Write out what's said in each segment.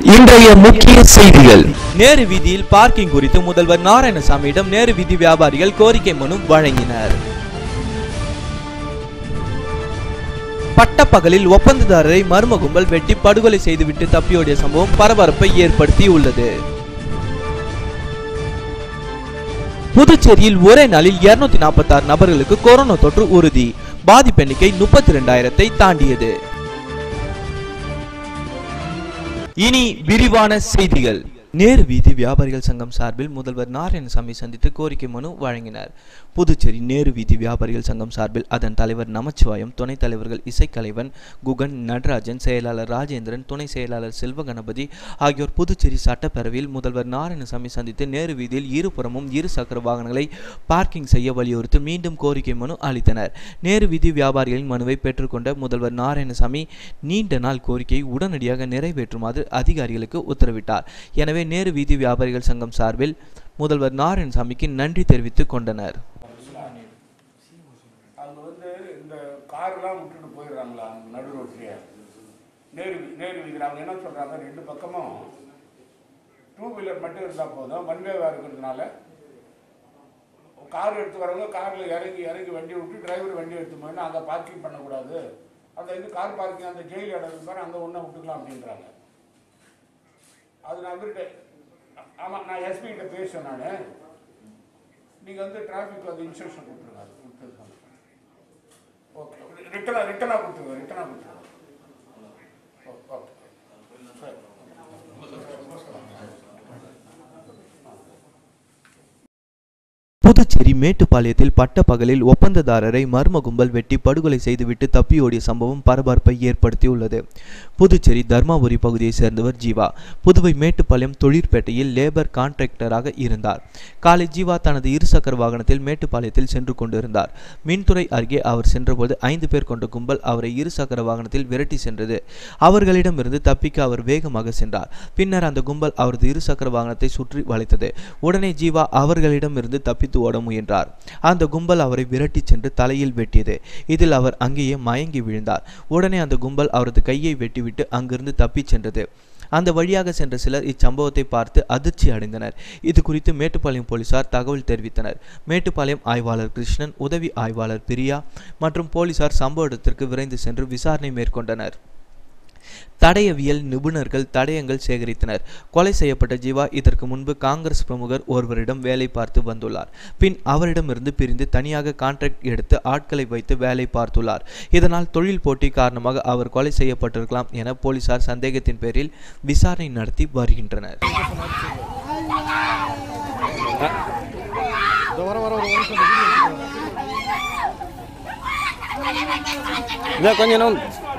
இன்றைய முக்கிய செய்திகள் நேரு வீதியில் பார்க்கிங் குறித்து முதல்வர் நாராயணசாமியிடம் நேரு வீதி வியாபாரிகள் கோரிக்கை மனு வழங்கினர் பட்டப்பகலில் ஒப்பந்ததாரரை மர்ம கும்பல் வெட்டி படுகொலை செய்துவிட்டு தப்பியோடிய சம்பவம் பரபரப்பை ஏற்படுத்தியுள்ளது புதுச்சேரியில் ஒரே நாளில் 246 நாற்பத்தாறு நபர்களுக்கு கொரோனா தொற்று உறுதி பாதிப்பு எண்ணிக்கை முப்பத்தி ரெண்டாயிரத்தை தாண்டியது இனி விரிவான செய்திகள் நேரு வீதி வியாபாரிகள் சங்கம் சார்பில் முதல்வர் நாராயணசாமி சந்தித்து கோரிக்கை மனு வழங்கினார் புதுச்சேரி நேரு வீதி வியாபாரிகள் சங்கம் சார்பில் அதன் தலைவர் நமச்சிவாயம் துணைத் தலைவர்கள் இசைக்கலைவன் குகன் நடராஜன் செயலாளர் ராஜேந்திரன் துணை செயலாளர் செல்வ கணபதி ஆகியோர் புதுச்சேரி சட்டப்பேரவையில் முதல்வர் நாராயணசாமி சந்தித்து நேரு வீதியில் இருபுறமும் இரு சக்கர வாகனங்களை பார்க்கிங் செய்ய வலியுறுத்தி மீண்டும் கோரிக்கை மனு அளித்தனர் நேரு வீதி வியாபாரிகளின் மனுவை பெற்றுக்கொண்ட முதல்வர் நாராயணசாமி நீண்ட நாள் கோரிக்கையை உடனடியாக நிறைவேற்றுமாறு அதிகாரிகளுக்கு உத்தரவிட்டார் எனவே நேரு வீதி வியாபாரிகள் சங்கம் சார்பில் முதல்வர் நாராயணசாமிக்கு நன்றி தெரிவித்துக் கொண்டனர் அவங்க வந்து இந்த கார்லாம் விட்டுட்டு போயிடுறாங்களா நடு ரோட்லயே நேரு நேரு வீதியில் அவங்க என்ன சொல்கிறாங்க ரெண்டு பக்கமும் டூ வீலர் மட்டும் இருந்தால் போதும் வன்வேவாக இருக்கிறதுனால கார் எடுத்து வரவங்க காரில் இறங்கி இறங்கி வண்டி விட்டு டிரைவர் வண்டி எடுத்து போயினா அங்கே பார்க்கிங் பண்ணக்கூடாது அந்த இது கார் பார்க்கிங் அந்த ஜெயில் இடம் இருக்கு பாரு அங்கே ஒன்றா விட்டுக்கலாம் அப்படின்றாங்க அது நான் வந்துட்டு ஆமாம் நான் எஸ்பி கிட்ட பேசுவேன் நான் நீங்கள் வந்து டிராஃபிக் வந்து இன்ஸ்ட்ரக்ஷன் கொடுத்துருங்க அது கொடுத்துருக்காங்க ஓகே ரிட்டனாக ரிட்டனாக கொடுத்துருங்க ரிட்டனாக கொடுத்துருங்க ஓ- ஓகே சரி புதுச்சேரி மேட்டுப்பாளையத்தில் பட்டப்பகலில் ஒப்பந்ததாரரை மர்ம கும்பல் வெட்டி படுகொலை செய்துவிட்டு தப்பியோடிய சம்பவம் பரபரப்பை ஏற்படுத்தியுள்ளது புதுச்சேரி தர்மாபுரி பகுதியைச் சேர்ந்தவர் ஜீவா புதுவை மேட்டுப்பாளையம் தொழிற்பேட்டையில் லேபர் கான்ட்ராக்டராக இருந்தார் காலை ஜீவா தனது இருசக்கர வாகனத்தில் மேட்டுப்பாளையத்தில் சென்று கொண்டிருந்தார் மின்துறை அருகே அவர் சென்றபோது ஐந்து பேர் கொண்ட கும்பல் அவரை இருசக்கர வாகனத்தில் விரட்டி சென்றது அவர்களிடமிருந்து தப்பிக்க அவர் வேகமாக சென்றார் பின்னர் அந்த கும்பல் அவரது இருசக்கர வாகனத்தை சுற்றி வளைத்தது உடனே ஜீவா அவர்களிடமிருந்து தப்பித்து ஓட முயன்றார் அந்த கும்பல் அவரை விரட்டிச் சென்று தலையில் வெட்டியது இதில் அவர் அங்கேயே மயங்கி விழுந்தார் உடனே அந்த கும்பல் அவரது கையை வெட்டிவிட்டு அங்கிருந்து தப்பிச் சென்றது அந்த வழியாக சென்ற சிலர் இச்சம்பவத்தை பார்த்து அதிர்ச்சி அடைந்தனர் இது குறித்து மேட்டுப்பாளையம் போலீசார் தகவல் தெரிவித்தனர் மேட்டுப்பாளையம் ஆய்வாளர் கிருஷ்ணன் உதவி ஆய்வாளர் பிரியா மற்றும் போலீசார் சம்பவ இடத்திற்கு விரைந்து சென்று விசாரணை மேற்கொண்டனர் தடயவியல் நிபுணர்கள் தடயங்கள் சேகரித்தனர் கொலை செய்யப்பட்ட ஜீவா இதற்கு முன்பு காங்கிரஸ் பிரமுகர் ஒருவரிடம் வேலை பார்த்து வந்துள்ளார் பின் அவரிடமிருந்து பிரிந்து தனியாக கான்ட்ராக்ட் எடுத்து ஆட்களை வைத்து வேலை பார்த்துள்ளார் இதனால் தொழில் போட்டி காரணமாக அவர் கொலை செய்யப்பட்டிருக்கலாம் என போலீசார் சந்தேகத்தின் பேரில் விசாரணை நடத்தி வருகின்றனர் இதை கொஞ்ச நேரம்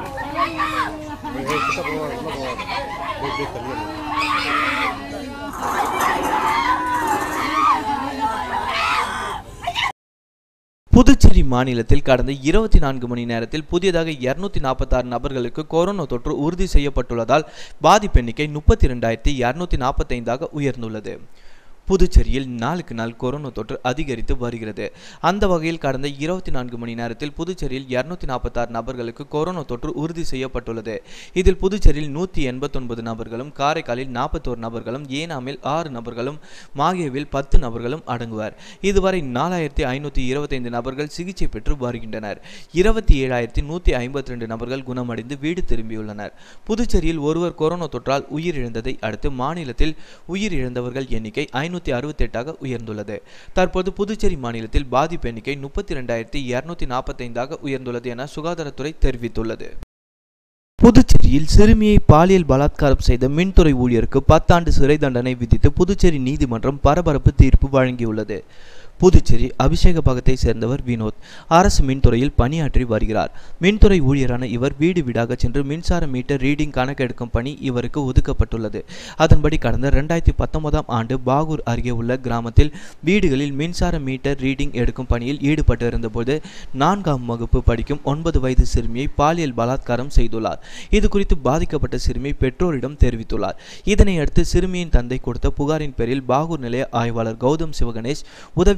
புதுச்சேரி மாநிலத்தில் கடந்த இருபத்தி நான்கு மணி நேரத்தில் புதியதாக இருநூத்தி நாற்பத்தாறு நபர்களுக்கு கொரோனா தொற்று உறுதி செய்யப்பட்டுள்ளதால் பாதிப்பு எண்ணிக்கை முப்பத்தி ரெண்டாயிரத்தி இருநூத்தி நாற்பத்தைந்தாக உயர்ந்துள்ளது புதுச்சேரியில் நாளுக்கு நாள் கொரோனா தொற்று அதிகரித்து வருகிறது அந்த வகையில் கடந்த இருபத்தி நான்கு மணி நேரத்தில் புதுச்சேரியில் இருநூத்தி நாற்பத்தாறு நபர்களுக்கு கொரோனா தொற்று உறுதி செய்யப்பட்டுள்ளது இதில் புதுச்சேரியில் நூற்றி எண்பத்தொன்பது நபர்களும் காரைக்காலில் நாற்பத்தோரு நபர்களும் ஏனாமில் ஆறு நபர்களும் மாகேவில் பத்து நபர்களும் அடங்குவர் இதுவரை நாலாயிரத்தி ஐநூற்றி இருபத்தைந்து நபர்கள் சிகிச்சை பெற்று வருகின்றனர் இருபத்தி ஏழாயிரத்தி நூற்றி ஐம்பத்தி ரெண்டு நபர்கள் குணமடைந்து வீடு திரும்பியுள்ளனர் புதுச்சேரியில் ஒருவர் கொரோனா தொற்றால் உயிரிழந்ததை அடுத்து மாநிலத்தில் உயிரிழந்தவர்கள் எண்ணிக்கை ஐநூற்றி அறுபத்தெட்டாக உயர்ந்துள்ளது தற்போது புதுச்சேரி மாநிலத்தில் பாதிப்பு எண்ணிக்கை முப்பத்தி ரெண்டாயிரத்தி இருநூத்தி நாற்பத்தைந்தாக உயர்ந்துள்ளது என சுகாதாரத்துறை தெரிவித்துள்ளது புதுச்சேரியில் சிறுமியை பாலியல் பலாத்காரம் செய்த மின்துறை ஊழியருக்கு பத்தாண்டு சிறை தண்டனை விதித்து புதுச்சேரி நீதிமன்றம் பரபரப்பு தீர்ப்பு வழங்கியுள்ளது புதுச்சேரி அபிஷேகபாகத்தை சேர்ந்தவர் வினோத் அரசு மின்துறையில் பணியாற்றி வருகிறார் மின்துறை ஊழியரான இவர் வீடு வீடாக சென்று மின்சார மீட்டர் ரீடிங் கணக்கெடுக்கும் பணி இவருக்கு ஒதுக்கப்பட்டுள்ளது அதன்படி கடந்த ரெண்டாயிரத்தி பத்தொன்பதாம் ஆண்டு பாகூர் அருகே உள்ள கிராமத்தில் வீடுகளில் மின்சார மீட்டர் ரீடிங் எடுக்கும் பணியில் ஈடுபட்டு இருந்தபோது நான்காம் வகுப்பு படிக்கும் ஒன்பது வயது சிறுமியை பாலியல் பலாத்காரம் செய்துள்ளார் இது குறித்து பாதிக்கப்பட்ட சிறுமி பெற்றோரிடம் தெரிவித்துள்ளார் இதனை அடுத்து சிறுமியின் தந்தை கொடுத்த புகாரின் பேரில் பாகூர் நிலைய ஆய்வாளர் கௌதம் சிவகணேஷ் உதவி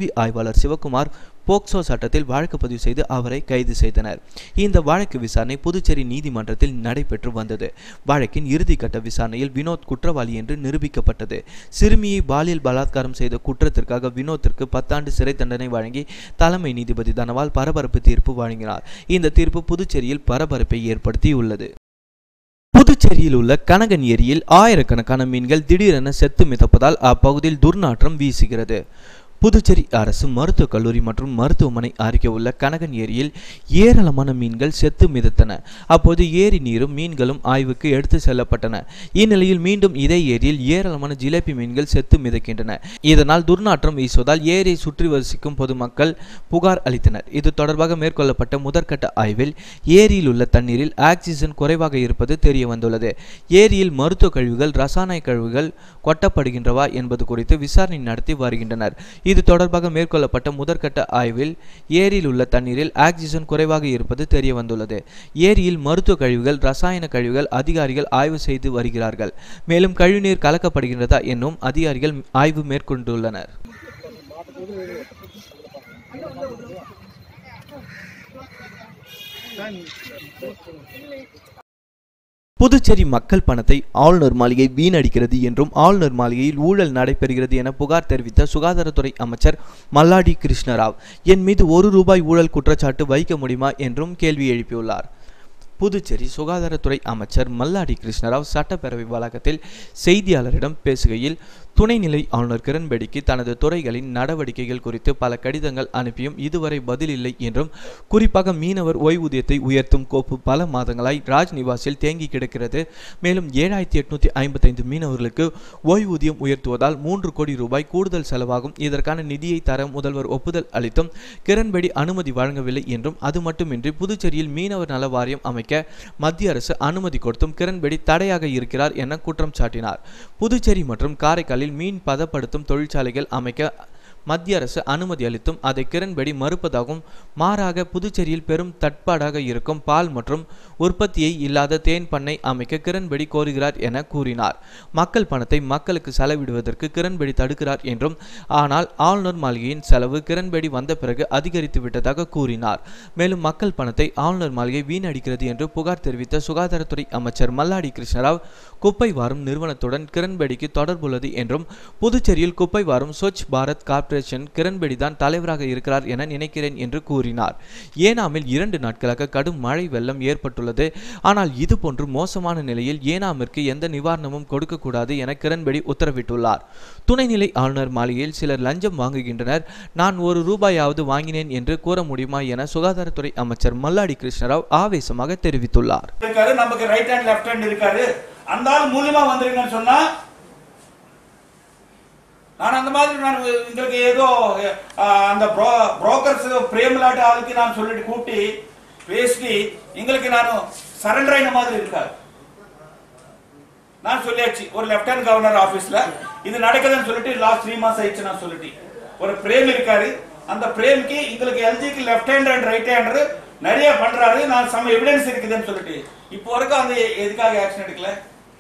புள்ளி ஆய்வாளர் சிவகுமார் போக்சோ சட்டத்தில் வழக்கு பதிவு செய்து அவரை கைது செய்தனர் இந்த வழக்கு விசாரணை புதுச்சேரி நீதிமன்றத்தில் நடைபெற்று வந்தது வழக்கின் இறுதிக்கட்ட விசாரணையில் வினோத் குற்றவாளி என்று நிரூபிக்கப்பட்டது சிறுமியை பாலியல் பலாத்காரம் செய்த குற்றத்திற்காக வினோத்திற்கு பத்தாண்டு சிறை தண்டனை வழங்கி தலைமை நீதிபதி தனவால் பரபரப்பு தீர்ப்பு வழங்கினார் இந்த தீர்ப்பு புதுச்சேரியில் பரபரப்பை ஏற்படுத்தியுள்ளது புதுச்சேரியில் உள்ள கனகன் ஏரியில் ஆயிரக்கணக்கான மீன்கள் திடீரென செத்து மிதப்பதால் அப்பகுதியில் துர்நாற்றம் வீசுகிறது புதுச்சேரி அரசு மருத்துவக் கல்லூரி மற்றும் மருத்துவமனை அருகே உள்ள கனகன் ஏரியில் ஏராளமான மீன்கள் செத்து மிதத்தன அப்போது ஏரி நீரும் மீன்களும் ஆய்வுக்கு எடுத்து செல்லப்பட்டன இந்நிலையில் மீண்டும் இதே ஏரியில் ஏராளமான ஜிலேபி மீன்கள் செத்து மிதக்கின்றன இதனால் துர்நாற்றம் வீசுவதால் ஏரியை சுற்றி வசிக்கும் பொதுமக்கள் புகார் அளித்தனர் இது தொடர்பாக மேற்கொள்ளப்பட்ட முதற்கட்ட ஆய்வில் ஏரியில் உள்ள தண்ணீரில் ஆக்சிஜன் குறைவாக இருப்பது தெரிய வந்துள்ளது ஏரியில் மருத்துவ கழிவுகள் ரசாயன கழிவுகள் கொட்டப்படுகின்றவா என்பது குறித்து விசாரணை நடத்தி வருகின்றனர் இது தொடர்பாக மேற்கொள்ளப்பட்ட முதற்கட்ட ஆய்வில் ஏரியில் உள்ள தண்ணீரில் ஆக்சிஜன் குறைவாக இருப்பது தெரிய வந்துள்ளது ஏரியில் மருத்துவ கழிவுகள் ரசாயன கழிவுகள் அதிகாரிகள் ஆய்வு செய்து வருகிறார்கள் மேலும் கழிவுநீர் கலக்கப்படுகின்றதா என்னும் அதிகாரிகள் ஆய்வு மேற்கொண்டுள்ளனர் புதுச்சேரி மக்கள் பணத்தை ஆளுநர் மாளிகை வீணடிக்கிறது என்றும் ஆளுநர் மாளிகையில் ஊழல் நடைபெறுகிறது என புகார் தெரிவித்த சுகாதாரத்துறை அமைச்சர் மல்லாடி கிருஷ்ணராவ் என் மீது ஒரு ரூபாய் ஊழல் குற்றச்சாட்டு வைக்க முடியுமா என்றும் கேள்வி எழுப்பியுள்ளார் புதுச்சேரி சுகாதாரத்துறை அமைச்சர் மல்லாடி கிருஷ்ணராவ் சட்டப்பேரவை வளாகத்தில் செய்தியாளரிடம் பேசுகையில் துணைநிலை ஆளுநர் கிரண்பேடிக்கு தனது துறைகளின் நடவடிக்கைகள் குறித்து பல கடிதங்கள் அனுப்பியும் இதுவரை பதில் இல்லை என்றும் குறிப்பாக மீனவர் ஓய்வூதியத்தை உயர்த்தும் கோப்பு பல மாதங்களாய் ராஜ்நிவாசில் தேங்கி கிடக்கிறது மேலும் ஏழாயிரத்தி எட்நூத்தி ஐம்பத்தைந்து மீனவர்களுக்கு ஓய்வூதியம் உயர்த்துவதால் மூன்று கோடி ரூபாய் கூடுதல் செலவாகும் இதற்கான நிதியை தர முதல்வர் ஒப்புதல் அளித்தும் கிரண்பேடி அனுமதி வழங்கவில்லை என்றும் அது மட்டுமின்றி புதுச்சேரியில் மீனவர் நல வாரியம் அமைக்க மத்திய அரசு அனுமதி கொடுத்தும் கிரண்பேடி தடையாக இருக்கிறார் என குற்றம் சாட்டினார் புதுச்சேரி மற்றும் காரைக்காலில் மீன் பதப்படுத்தும் தொழிற்சாலைகள் அமைக்க மத்திய அரசு அனுமதி அளித்தும் அதை கிரண்பேடி மறுப்பதாகவும் மாறாக புதுச்சேரியில் பெரும் தட்பாடாக இருக்கும் பால் மற்றும் உற்பத்தியை இல்லாத தேன் பண்ணை அமைக்க கிரண்பேடி கோருகிறார் என கூறினார் மக்கள் பணத்தை மக்களுக்கு செலவிடுவதற்கு கிரண்பேடி தடுக்கிறார் என்றும் ஆனால் ஆளுநர் மாளிகையின் செலவு கிரண்பேடி வந்த பிறகு அதிகரித்து விட்டதாக கூறினார் மேலும் மக்கள் பணத்தை ஆளுநர் மாளிகை வீணடிக்கிறது என்று புகார் தெரிவித்த சுகாதாரத்துறை அமைச்சர் மல்லாடி கிருஷ்ணராவ் குப்பை வாரும் நிறுவனத்துடன் கிரண்பேடிக்கு தொடர்புள்ளது என்றும் புதுச்சேரியில் குப்பை வாரும் ஸ்வச் பாரத் கார்ப்பரேஷன் கிரண்பேடி தான் தலைவராக இருக்கிறார் என நினைக்கிறேன் என்று கூறினார் ஏனாமில் இரண்டு நாட்களாக கடும் மழை வெள்ளம் ஏற்பட்டுள்ளது ஆனால் இது போன்று மோசமான நிலையில் ஏனாமிற்கு எந்த நிவாரணமும் கொடுக்கக்கூடாது என கிரண்பேடி உத்தரவிட்டுள்ளார் துணைநிலை ஆளுநர் மாளிகையில் சிலர் லஞ்சம் வாங்குகின்றனர் நான் ஒரு ரூபாயாவது வாங்கினேன் என்று கூற முடியுமா என சுகாதாரத்துறை அமைச்சர் மல்லாடி கிருஷ்ணராவ் ஆவேசமாக தெரிவித்துள்ளார் இருக்காரு நமக்கு ரைட் ஹேண்ட் லெஃப்ட் ஹேண்ட் இருக்காரு அந்த ஆள் மூலியமா வந்துருங்கன்னு சொன்னா நான் அந்த மாதிரி நான் எங்களுக்கு ஏதோ அஹ், அந்த புரோக்கர்ஸ் பிரேமலாட்ட ஆளுக்கு நான் சொல்லிட்டு கூட்டி பேசி எங்களுக்கு நான் சரண்டர் ஆயின மாதிரி இருக்காது நான் சொல்லியாச்சு ஒரு லெப்டினன்ட் கவர்னர் ஆபீஸ்ல இது நடக்குதுன்னு சொல்லிட்டு லாஸ்ட் த்ரீ மாசம் ஆயிடுச்சு நான் சொல்லிட்டு ஒரு பிரேம் இருக்காரு அந்த பிரேம்க்கு எங்களுக்கு எல்ஜிக்கு left hand and right hander நிறைய பண்றாரு நான் சம எவிடன்ஸ் இருக்குதுன்னு சொல்லிட்டு இப்போ வரைக்கும் அந்த எதுக்காக ஆக்ஷன் எடுக்கல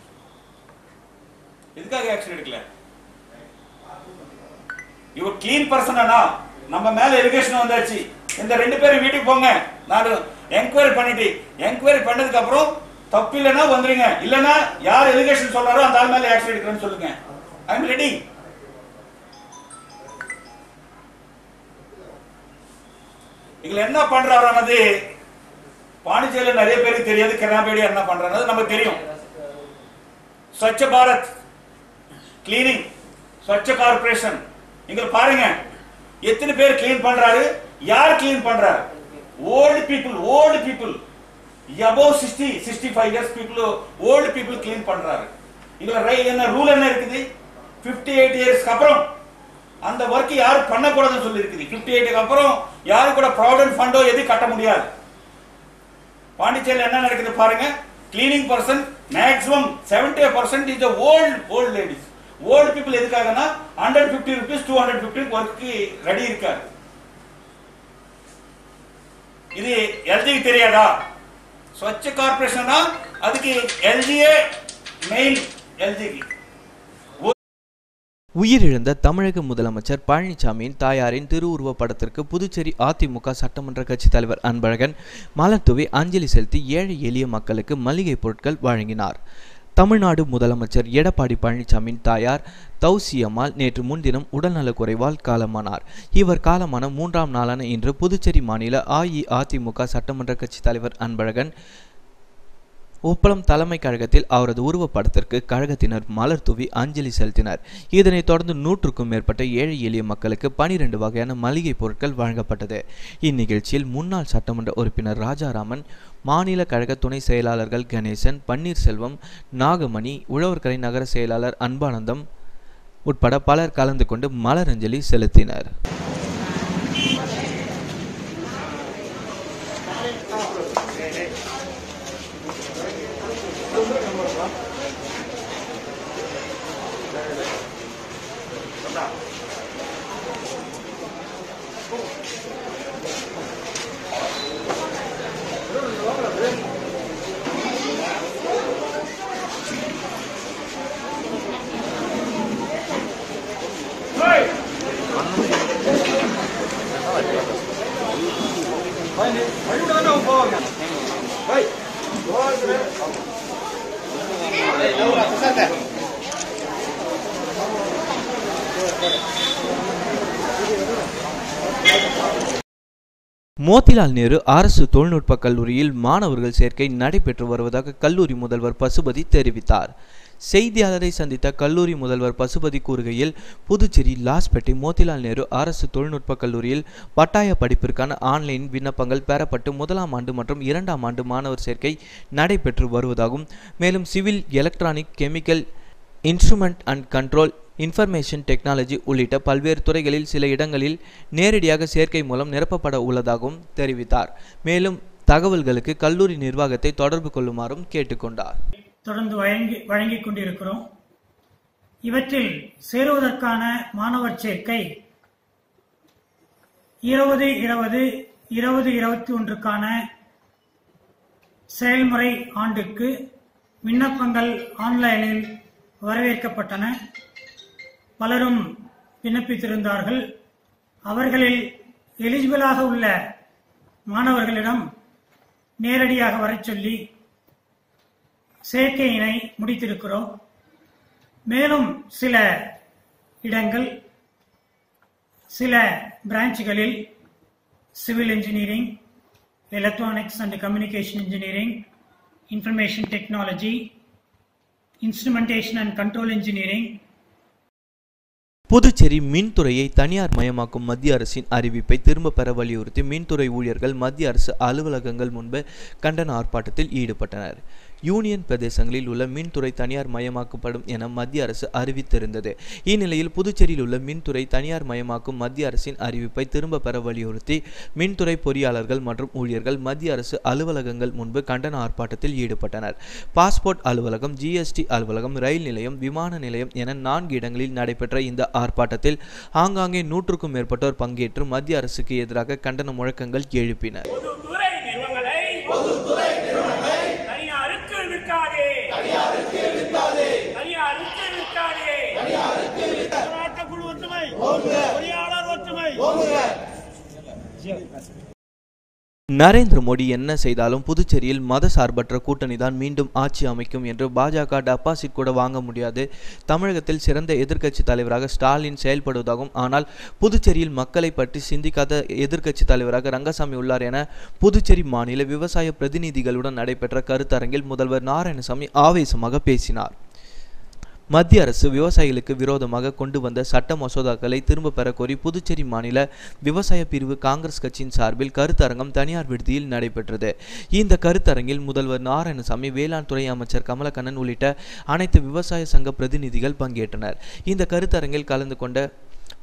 எதுக்காக ஆக்ஷன் எடுக்கல இவர் கிளீன் பர்சனா நம்ம மேல எலிகேஷன் வந்தாச்சு இந்த ரெண்டு பேரும் வீட்டுக்கு போங்க நான் என்கொயரி பண்ணிட்டு என்கொயரி பண்ணதுக்கு அப்புறம் தப்பு இல்லைன்னா வந்துருங்க இல்லைன்னா யார் எலிகேஷன் சொல்றாரோ அந்த ஆள் மேல ஆக்ஷன் எடுக்கிறேன்னு சொல்லுங்க ஐ எம் ரெடி இதுல என்ன பண்றாருன்னது பாண்டிச்சேரியில நிறைய பேருக்கு தெரியாது கிரணாபேடி என்ன பண்றாரு நமக்கு தெரியும் ஸ்வச்ச பாரத் கிளீனிங் ஸ்வச்ச கார்பரேஷன் இங்க பாருங்க எத்தனை பேர் கிளீன் பண்றாரு யார் கிளீன் பண்றாரு old people old people above 60 65 years people old people clean பண்றாரு இதுல ரை என்ன ரூல் என்ன இருக்குது 58 இயர்ஸ்க்கு அப்புறம் அந்த ஒர்க் யாரு பண்ணக்கூடாதுன்னு சொல்லி இருக்குது 58 எயிட்டுக்கு அப்புறம் யாரு கூட ப்ராவிடன்ட் ஃபண்டோ எதுவும் கட்ட முடியாது பாண்டிச்சேரியில் என்ன நடக்குது பாருங்க cleaning person maximum seventy percent is old old ladies old people எதுக்காகனா hundred fifty rupees two hundred fifty work ready இருக்காரு இது எல்ஜிக்கு தெரியாதா ஸ்வச்ச கார்பரேஷனா அதுக்கு எல்ஜியே மெயின் எல்ஜிக்கு உயிரிழந்த தமிழக முதலமைச்சர் பழனிசாமியின் தாயாரின் திருவுருவப் படத்திற்கு புதுச்சேரி அதிமுக சட்டமன்ற கட்சித் தலைவர் அன்பழகன் மலர்தூவி அஞ்சலி செலுத்தி ஏழை எளிய மக்களுக்கு மளிகைப் பொருட்கள் வழங்கினார் தமிழ்நாடு முதலமைச்சர் எடப்பாடி பழனிசாமியின் தாயார் தௌசியம்மாள் நேற்று முன்தினம் உடல்நலக்குறைவால் காலமானார் இவர் காலமான மூன்றாம் நாளான இன்று புதுச்சேரி மாநில அஇஅதிமுக சட்டமன்ற கட்சித் தலைவர் அன்பழகன் உப்பளம் தலைமை கழகத்தில் அவரது உருவப்படத்திற்கு கழகத்தினர் மலர் தூவி அஞ்சலி செலுத்தினர் இதனைத் தொடர்ந்து நூற்றுக்கும் மேற்பட்ட ஏழை எளிய மக்களுக்கு பனிரெண்டு வகையான மளிகை பொருட்கள் வழங்கப்பட்டது இந்நிகழ்ச்சியில் முன்னாள் சட்டமன்ற உறுப்பினர் ராஜாராமன் மாநில கழக துணை செயலாளர்கள் கணேசன் பன்னீர்செல்வம் நாகமணி உழவர்கரை நகர செயலாளர் அன்பானந்தம் உட்பட பலர் கலந்து கொண்டு மலரஞ்சலி செலுத்தினர் மோத்திலால் நேரு அரசு தொழில்நுட்ப கல்லூரியில் மாணவர்கள் சேர்க்கை நடைபெற்று வருவதாக கல்லூரி முதல்வர் பசுபதி தெரிவித்தார் செய்தியாளரை சந்தித்த கல்லூரி முதல்வர் பசுபதி கூறுகையில் புதுச்சேரி லாஸ்பேட்டை மோத்திலால் நேரு அரசு தொழில்நுட்ப கல்லூரியில் பட்டாய படிப்பிற்கான ஆன்லைன் விண்ணப்பங்கள் பெறப்பட்டு முதலாம் ஆண்டு மற்றும் இரண்டாம் ஆண்டு மாணவர் சேர்க்கை நடைபெற்று வருவதாகவும் மேலும் civil electronic chemical instrument and control information technology உள்ளிட்ட பல்வேறு துறைகளில் சில இடங்களில் நேரடியாக சேர்க்கை மூலம் நிரப்பப்பட உள்ளதாகவும் தெரிவித்தார் மேலும் தகவல்களுக்கு கல்லூரி நிர்வாகத்தை தொடர்பு கொள்ளுமாறும் கேட்டுக்கொண்டார் தொடர்ந்து வழங்கி வழங்கிக் கொண்டிருக்கிறோம் இவற்றில் சேருவதற்கான மாணவர் சேர்க்கை இருபது இருபது இருபது இருபத்தி ஒன்றுக்கான செயல்முறை ஆண்டுக்கு விண்ணப்பங்கள் ஆன்லைனில் வரவேற்கப்பட்டன பலரும் விண்ணப்பித்திருந்தார்கள் அவர்களில் எலிஜிபிளாக உள்ள மாணவர்களிடம் நேரடியாக வரச் சொல்லி சேர்க்கையினை முடித்திருக்கிறோம் மேலும் சில இடங்கள் சில பிரான்ச்சுகளில் civil engineering electronics and communication engineering information technology instrumentation and control engineering Puducherry மின்துறையை தனியார் மயமாக்கும் மத்திய அரசின் அறிவிப்பை திரும்ப பெற வலியுறுத்தி மின்துறை ஊழியர்கள் மத்திய அரசு அலுவலகங்கள் முன்பு கண்டன ஆர்ப்பாட்டத்தில் ஈடுபட்டனர் யூனியன் பிரதேசங்களில் உள்ள மின்துறை தனியார் மயமாக்கப்படும் என மத்திய அரசு அறிவித்திருந்தது இந்நிலையில் புதுச்சேரியில் உள்ள மின்துறை தனியார் மயமாக்கும் மத்திய அரசின் அறிவிப்பை திரும்ப பெற வலியுறுத்தி மின்துறை பொறியாளர்கள் மற்றும் ஊழியர்கள் மத்திய அரசு அலுவலகங்கள் முன்பு கண்டன ஆர்ப்பாட்டத்தில் ஈடுபட்டனர் பாஸ்போர்ட் அலுவலகம் ஜிஎஸ்டி அலுவலகம் ரயில் நிலையம் விமான நிலையம் என நான்கு இடங்களில் நடைபெற்ற இந்த ஆர்ப்பாட்டத்தில் ஆங்காங்கே நூற்றுக்கும் மேற்பட்டோர் பங்கேற்று மத்திய அரசுக்கு எதிராக கண்டன முழக்கங்கள் எழுப்பினர் பொதுத்துறை நிறுவனங்களை தனியாருக்கு விற்காதே தனியாருக்கு விற்காதே போராட்ட குழு ஒற்றுமை பொறியாளர் ஒற்றுமை நரேந்திர மோடி என்ன செய்தாலும் புதுச்சேரியில் மத சார்பற்ற கூட்டணி தான் மீண்டும் ஆட்சி அமைக்கும் என்று பாஜக டெபாசிட் கூட வாங்க முடியாது தமிழகத்தில் சிறந்த எதிர்க்கட்சி தலைவராக ஸ்டாலின் செயல்படுவதாகவும் ஆனால் புதுச்சேரியில் மக்களை பற்றி சிந்திக்காத எதிர்க்கட்சி தலைவராக ரங்கசாமி உள்ளார் என புதுச்சேரி மாநில விவசாய பிரதிநிதிகளுடன் நடைபெற்ற கருத்தரங்கில் முதல்வர் நாராயணசாமி ஆவேசமாக பேசினார் மத்திய அரசு விவசாயிகளுக்கு விரோதமாக கொண்டு வந்த சட்ட மசோதாக்களை திரும்ப பெற கோரி புதுச்சேரி மாநில விவசாய பிரிவு காங்கிரஸ் கட்சியின் சார்பில் கருத்தரங்கம் தனியார் விடுதியில் நடைபெற்றது இந்த கருத்தரங்கில் முதல்வர் நாராயணசாமி வேளாண் துறை அமைச்சர் கமலக்கண்ணன் உள்ளிட்ட அனைத்து விவசாய சங்க பிரதிநிதிகள் பங்கேற்றனர் இந்த கருத்தரங்கில் கலந்து கொண்ட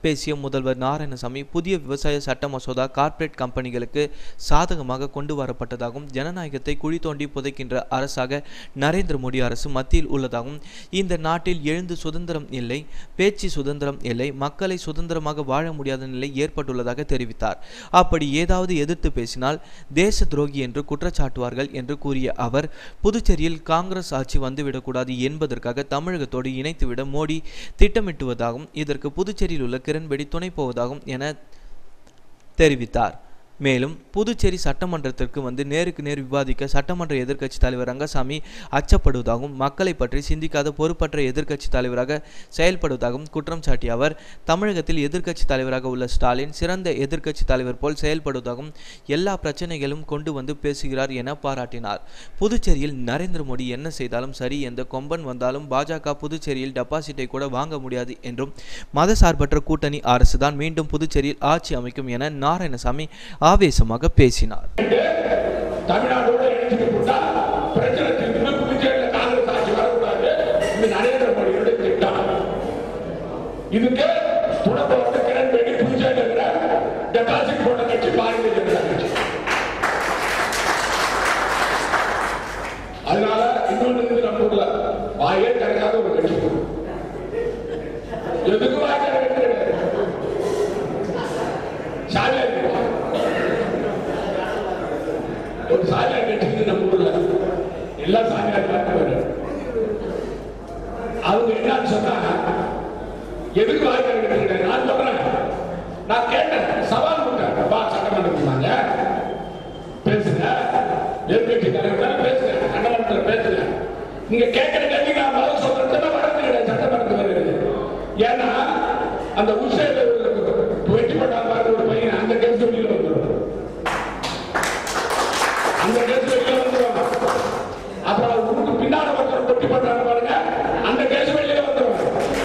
பேசிய முதல்வர் நாராயணசாமி புதிய விவசாய சட்ட மசோதா கார்ப்பரேட் கம்பெனிகளுக்கு சாதகமாக கொண்டு வரப்பட்டதாகவும் ஜனநாயகத்தை குழி தோண்டி புதைக்கின்ற அரசாக நரேந்திர மோடி அரசு மத்தியில் உள்ளதாகவும் இந்த நாட்டில் எழுந்து சுதந்திரம் இல்லை பேச்சு சுதந்திரம் இல்லை மக்களை சுதந்திரமாக வாழ முடியாத நிலை ஏற்பட்டுள்ளதாக தெரிவித்தார் அப்படி ஏதாவது எதிர்த்து பேசினால் தேச துரோகி என்று குற்றச்சாட்டுவார்கள் என்று கூறிய அவர் புதுச்சேரியில் காங்கிரஸ் ஆட்சி வந்துவிடக்கூடாது என்பதற்காக தமிழகத்தோடு இணைத்துவிட மோடி திட்டமிட்டுவதாகவும் இதற்கு புதுச்சேரியில் உள்ள கிரண்பேடி துணை போவதாகவும் என தெரிவித்தார் மேலும் புதுச்சேரி சட்டமன்றத்திற்கு வந்து நேருக்கு நேர் விவாதிக்க சட்டமன்ற எதிர்க்கட்சி தலைவர் ரங்கசாமி அச்சப்படுவதாகவும் மக்களை பற்றி சிந்திக்காத பொறுப்பற்ற எதிர்க்கட்சி தலைவராக செயல்படுவதாகவும் குற்றம் சாட்டிய அவர் தமிழகத்தில் எதிர்க்கட்சி தலைவராக உள்ள ஸ்டாலின் சிறந்த எதிர்க்கட்சி தலைவர் போல் செயல்படுவதாகவும் எல்லா பிரச்சனைகளும் கொண்டு வந்து பேசுகிறார் என பாராட்டினார் புதுச்சேரியில் நரேந்திர மோடி என்ன செய்தாலும் சரி எந்த கொம்பன் வந்தாலும் பாஜக புதுச்சேரியில் டெபாசிட்டை கூட வாங்க முடியாது என்றும் மதசார்பற்ற கூட்டணி அரசுதான் மீண்டும் புதுச்சேரியில் ஆட்சி அமைக்கும் என நாராயணசாமி ஆவேசமாக பேசினார் தமிழ்நாடோட இணைச்சிட்டு போட்டா பிரச்சனை தீர்ந்து புதுச்சேரியில காங்கிரஸ் ஆட்சி வரக்கூடாது இது நரேந்திர மோடியோட திட்டம் இதுக்கு துணை போறது கிரண்பேடி புதுச்சேரியில் இருக்கிற டெபாசிட் போட்ட கட்சி பாரதிய ஜனதா கட்சி அதனால இன்னொன்று இருக்குது நம்ம ஊர்ல வாயே திறக்காத ஒரு கட்சி எதுக்கு வாய் திறக்கிறது சாமியா இருக்குமா ஒரு சாமியார் கட்சிக்கு நம்ம ஊர்ல எல்லா சாமியார் பார்த்து அவங்க என்னன்னு சொன்னா எதுக்கு வாய்ப்பு கிடைக்கிறது நான் சொல்றேன் நான் கேட்டேன் சவால் கொடுத்தேன் பா சட்டமன்றத்துக்கு பேசுங்க எதிர்கட்சி தலைவர் பேசுங்க சட்டமன்றத்தில் பேசுங்க நீங்க கேட்கிற கேள்வி நான் பதில் சொல்றேன் வரது கிடையாது சட்டமன்றத்துக்கு வருகிறது ஏன்னா அந்த உஷேல வெற்றி பட்டால் பாருங்க ஒரு பையன் அந்த கேஸ் வெளியில வந்துடும் அந்த கேஸ் வெளியில வந்துடும் அப்புறம் உங்களுக்கு பின்னால ஒருத்தர் வெற்றி பண்றாங்க பாருங்க அந்த கேஸ் வெளியில வந்துடும்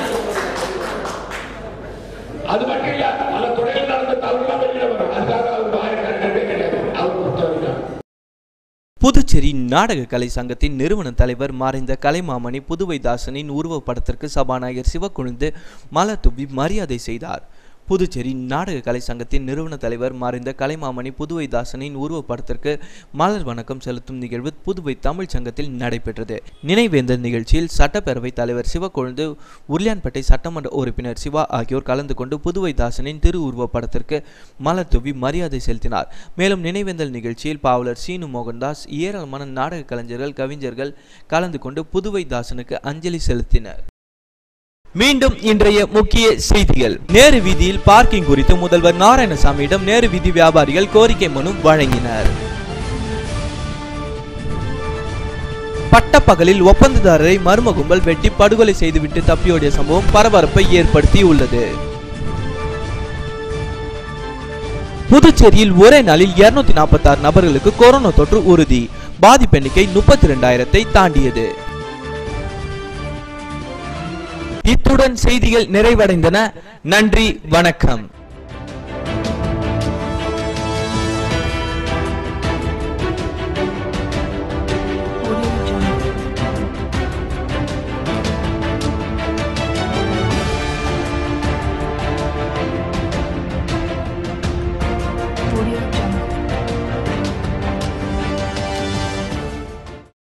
அது மட்டும் இல்ல பல துறையில் நடந்த தவறுலாம் வெளியில வரும் அதுக்காக அவர் ஆயிரக்கணக்கே கிடையாது அவர் பொறுத்த வரைக்கும் புதுச்சேரி நாடக கலை சங்கத்தின் நிறுவன தலைவர் மறைந்த கலைமாமணி புதுவை தாசனின் உருவப்படத்திற்கு சபாநாயகர் சிவக்குழுந்து மலர் தூவி மரியாதை செய்தார் புதுச்சேரி நாடக கலை சங்கத்தின் நிறுவன தலைவர் மறைந்த கலைமாமணி புதுவை தாசனின் உருவப்படத்திற்கு மலர் வணக்கம் செலுத்தும் நிகழ்வு புதுவை தமிழ் சங்கத்தில் நடைபெற்றது நினைவேந்தல் நிகழ்ச்சியில் சட்டப்பேரவைத் தலைவர் சிவக்கொழுந்து உருளியான்பேட்டை சட்டமன்ற உறுப்பினர் சிவா ஆகியோர் கலந்து கொண்டு புதுவை தாசனின் திரு உருவப்படத்திற்கு மலர் தூவி மரியாதை செலுத்தினார் மேலும் நினைவேந்தல் நிகழ்ச்சியில் பாவலர் சீனு மோகன்தாஸ் ஏராளமான நாடக கலைஞர்கள் கவிஞர்கள் கலந்து கொண்டு புதுவை தாசனுக்கு அஞ்சலி செலுத்தினர் மீண்டும் இன்றைய முக்கிய செய்திகள் நேரு வீதியில் பார்க்கிங் குறித்து முதல்வர் நாராயணசாமியிடம் நேரு வீதி வியாபாரிகள் கோரிக்கை மனு வழங்கினர் பட்டப்பகலில் ஒப்பந்ததாரரை மர்ம கும்பல் வெட்டி படுகொலை செய்துவிட்டு தப்பியோடிய சம்பவம் பரபரப்பை ஏற்படுத்தியுள்ளது புதுச்சேரியில் ஒரே நாளில் இருநூத்தி நாற்பத்தி ஆறு நபர்களுக்கு கொரோனா தொற்று உறுதி பாதிப்பு எண்ணிக்கை முப்பத்தி இரண்டாயிரத்தை தாண்டியது இத்துடன் செய்திகள் நிறைவடைந்தன நன்றி வணக்கம்